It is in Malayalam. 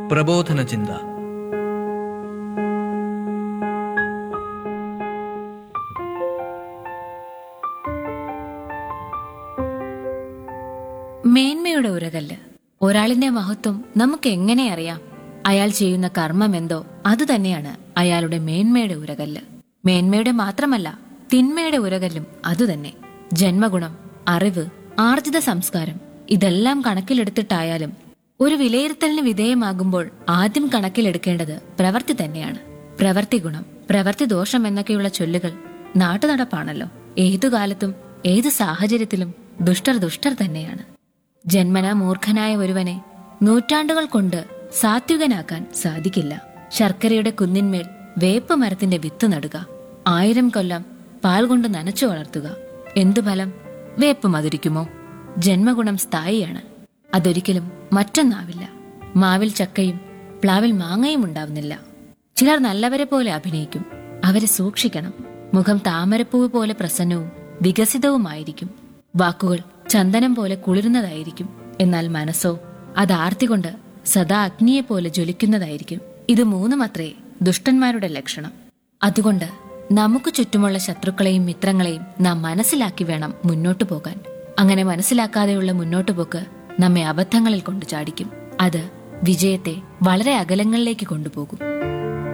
പ്രബോധന ചിന്ത മേന്മയുടെ ഉരകല്ല് ഒരാളിന്റെ മഹത്വം നമുക്ക് എങ്ങനെ അറിയാം അയാൾ ചെയ്യുന്ന കർമ്മം എന്തോ അതുതന്നെയാണ് അയാളുടെ മേന്മയുടെ ഉരകല്ല് മേന്മയുടെ മാത്രമല്ല തിന്മയുടെ ഉരകല്ലും അതുതന്നെ ജന്മഗുണം അറിവ് ആർജിത സംസ്കാരം ഇതെല്ലാം കണക്കിലെടുത്തിട്ടായാലും ഒരു വിലയിരുത്തലിന് വിധേയമാകുമ്പോൾ ആദ്യം കണക്കിലെടുക്കേണ്ടത് പ്രവൃത്തി തന്നെയാണ് പ്രവൃത്തി ഗുണം പ്രവൃത്തി ദോഷം എന്നൊക്കെയുള്ള ചൊല്ലുകൾ നാട്ടുനടപ്പാണല്ലോ ഏതു കാലത്തും ഏത് സാഹചര്യത്തിലും ദുഷ്ടർ ദുഷ്ടർ തന്നെയാണ് ജന്മന മൂർഖനായ ഒരുവനെ നൂറ്റാണ്ടുകൾ കൊണ്ട് സാത്വികനാക്കാൻ സാധിക്കില്ല ശർക്കരയുടെ കുന്നിന്മേൽ വേപ്പ് മരത്തിന്റെ വിത്ത് നടുക ആയിരം കൊല്ലം പാൽ കൊണ്ട് നനച്ചു വളർത്തുക എന്തു ഫലം വേപ്പ് മധുരിക്കുമോ ജന്മഗുണം സ്ഥായിയാണ് അതൊരിക്കലും മറ്റൊന്നാവില്ല മാവിൽ ചക്കയും പ്ലാവിൽ മാങ്ങയും ഉണ്ടാവുന്നില്ല ചിലർ നല്ലവരെ പോലെ അഭിനയിക്കും അവരെ സൂക്ഷിക്കണം മുഖം താമരപ്പൂവ് പോലെ പ്രസന്നവും വികസിതവുമായിരിക്കും വാക്കുകൾ ചന്ദനം പോലെ കുളിരുന്നതായിരിക്കും എന്നാൽ മനസ്സോ അത് ആർത്തികൊണ്ട് സദാ അഗ്നിയെ പോലെ ജ്വലിക്കുന്നതായിരിക്കും ഇത് മൂന്നുമത്രേ ദുഷ്ടന്മാരുടെ ലക്ഷണം അതുകൊണ്ട് നമുക്ക് ചുറ്റുമുള്ള ശത്രുക്കളെയും മിത്രങ്ങളെയും നാം മനസ്സിലാക്കി വേണം മുന്നോട്ടു പോകാൻ അങ്ങനെ മനസ്സിലാക്കാതെയുള്ള മുന്നോട്ടു പോക്ക് നമ്മെ അബദ്ധങ്ങളിൽ കൊണ്ടു ചാടിക്കും അത് വിജയത്തെ വളരെ അകലങ്ങളിലേക്ക് കൊണ്ടുപോകും